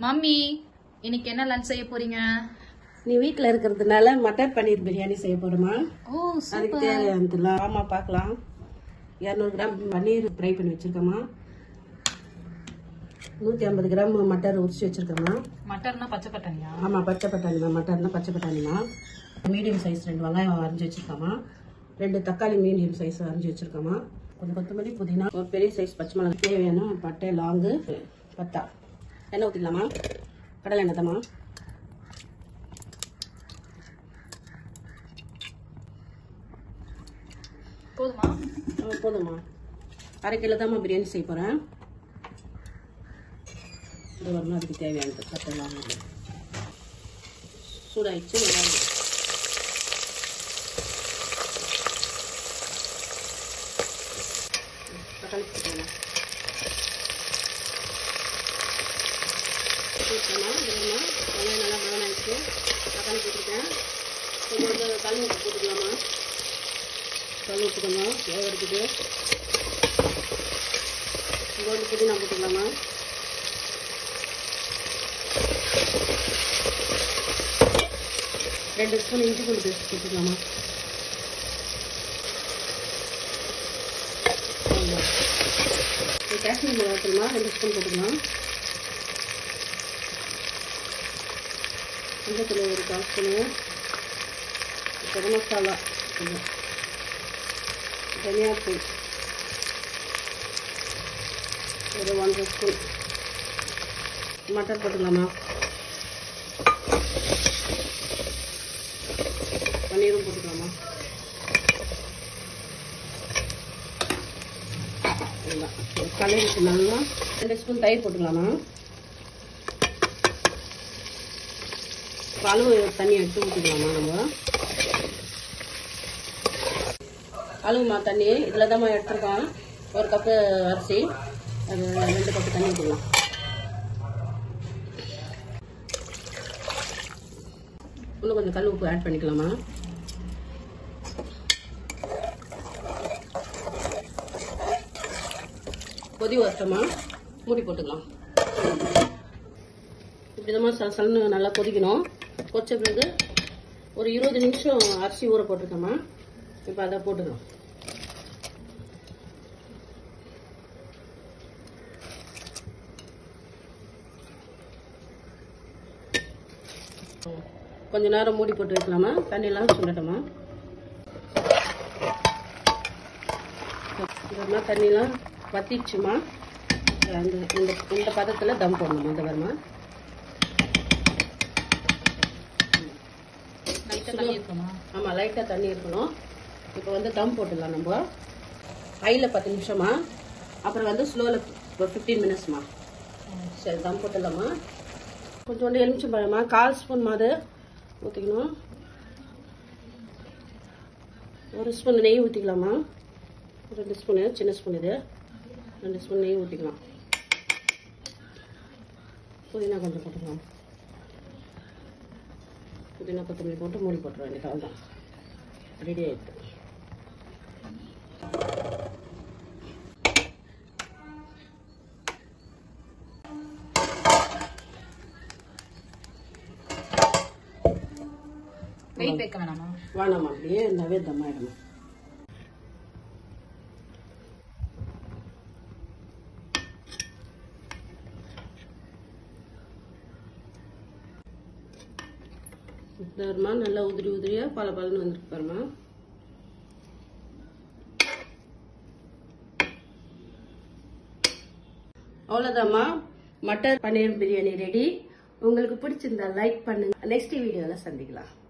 mummy இன்னைக்கு என்ன lunch செய்ய போறீங்க நீ வீட்டில் இருக்கிறதுனால மட்டர் பன்னீர் பிரியாணி செய்ய போறோமா ஓ அதுக்கு தேவையானதுலாம் ஆமா பார்க்கலாம் இரநூறு கிராம் பன்னீர் ஃப்ரை பண்ணி வச்சிருக்கோமா நூற்றி ஐம்பது கிராம் மட்டர் உரிச்சு வச்சிருக்கோமா மட்டர்னா பச்சை பட்டாணியா ஆமா பச்சை பட்டாணிமா மட்டர்னா பச்சை பட்டாணிமா மீடியம் சைஸ் ரெண்டு வெங்காயம் அரைஞ்சி வச்சிருக்கோமா ரெண்டு தக்காளி மீடியம் சைஸ் அரைஞ்சி வச்சிருக்கோமா கொஞ்சம் கொத்தமல்லி புதினா ஒரு பெரிய சைஸ் பச்சை மிளகாய் தேவையான பட்டை லாங்கு பத்தா எண்ணெய் ஊற்றிக்கலாமா கடலை எண்ணெய் தாம்மா போதுமா ஆ, போதும்மா அரை கிலோ தாம்மா பிரியாணி செய்ய போகிறேன் இது வரணும் அதுக்கு தேவையானது பட்டை லாங்கு சூடாயிடுச்சு வெங்காயம் தக்காளி போட்டுக்கலாம் போட்டுக்கலாம் வேணுமா வெங்காயம் நல்லா ப்ரௌன் ஆயிடுச்சு தக்காளி போட்டிருக்கேன் கொஞ்சம் கல் உப்பு போட்டுக்கலாமா கல் உப்பு கொஞ்சம் வேக எடுத்துட்டு கொஞ்சோண்டு புதினா போட்டுக்கலாமா ரெண்டு ஸ்பூன் இஞ்சி பூண்டு பேஸ்ட் போட்டுக்கலாமா ஆமாம் இது காஷ்மீர் மிளகாத்தூள்மா ரெண்டு ஸ்பூன் போட்டுக்கலாம் மஞ்சத்தூள் ஒரு கால் ஸ்பூனு கரம் மசாலா கொஞ்சம் தனியாத்தூள் ஒரு ஒன்றரை ஸ்பூன் மட்டர் போட்டுக்கலாமா பன்னீரும் போட்டுக்கலாமா கலருக்கு நல்லா ரெண்டு ஸ்பூன் தயிர் போட்டுக்கலாமா அளவு தண்ணி எடுத்து ஊற்றிக்கலாமா நம்ம அளவுமா தண்ணி இதில் தான் எடுத்துருக்கோம் ஒரு கப்பு அரிசி அது ரெண்டு கப்பு தண்ணி ஊற்றிக்கலாம் இன்னும் கொஞ்சம் கல் உப்பு ஆட் பண்ணிக்கலாமா கொதி வரட்டமா மூடி போட்டுக்கலாம் இப்படிதான் சல சலன்னு நல்லா கொதிக்கணும் கொச்ச பிறகு ஒரு இருபது நிமிஷம் அரிசி ஊற போட்டிருக்கோமா இப்போ அதை போட்டுக்கலாம் கொஞ்ச நேரம் மூடி போட்டு வைக்கலாமா தண்ணியெல்லாம் சுண்டட்டுமா இதெல்லாம் தண்ணியெல்லாம் வத்திடுச்சுமா அந்த இந்த இந்த பதத்தில் தம் போடணுமா இந்த வருமா லைட்டா தண்ணி இருக்குமா ஆமாம் லைட்டாக தண்ணி இருக்கணும் இப்போ வந்து தம் போட்டுடலாம் நம்ம ஹையில் பத்து நிமிஷமா அப்புறம் வந்து ஸ்லோவில் ஒரு ஃபிஃப்டீன் மினிட்ஸ்மா சரி தம் போட்டுடலாமா கொஞ்சோண்டு எலுமிச்சம்பழமா கால் ஸ்பூன் மாது ஊற்றிக்கணும் ஒரு ஸ்பூன் நெய் ஊற்றிக்கலாமா ரெண்டு ஸ்பூனு சின்ன ஸ்பூன் இது ரெண்டு ஸ்பூன் நெய் ஊற்றிக்கலாம் புதினா கொஞ்சம் போட்டுக்கலாம் புதினா கொத்தமல்லி போட்டு மூடி போட்டுருவேன் எனக்கு அவ்வளோதான் ரெடி ஆயிடுது வெயிட் வைக்க வேணாமா வேணாமா அப்படியே இருந்தாவே தம்மாயிடணும் வருமா நல்லா உதிரி உதிரியா பல பலன்னு வந்துருக்கு பாருமா அவ்வளோதாம்மா மட்டர் பன்னீர் பிரியாணி ரெடி உங்களுக்கு பிடிச்சிருந்தா லைக் பண்ணுங்க நெக்ஸ்ட் வீடியோவில் சந்திக்கலாம்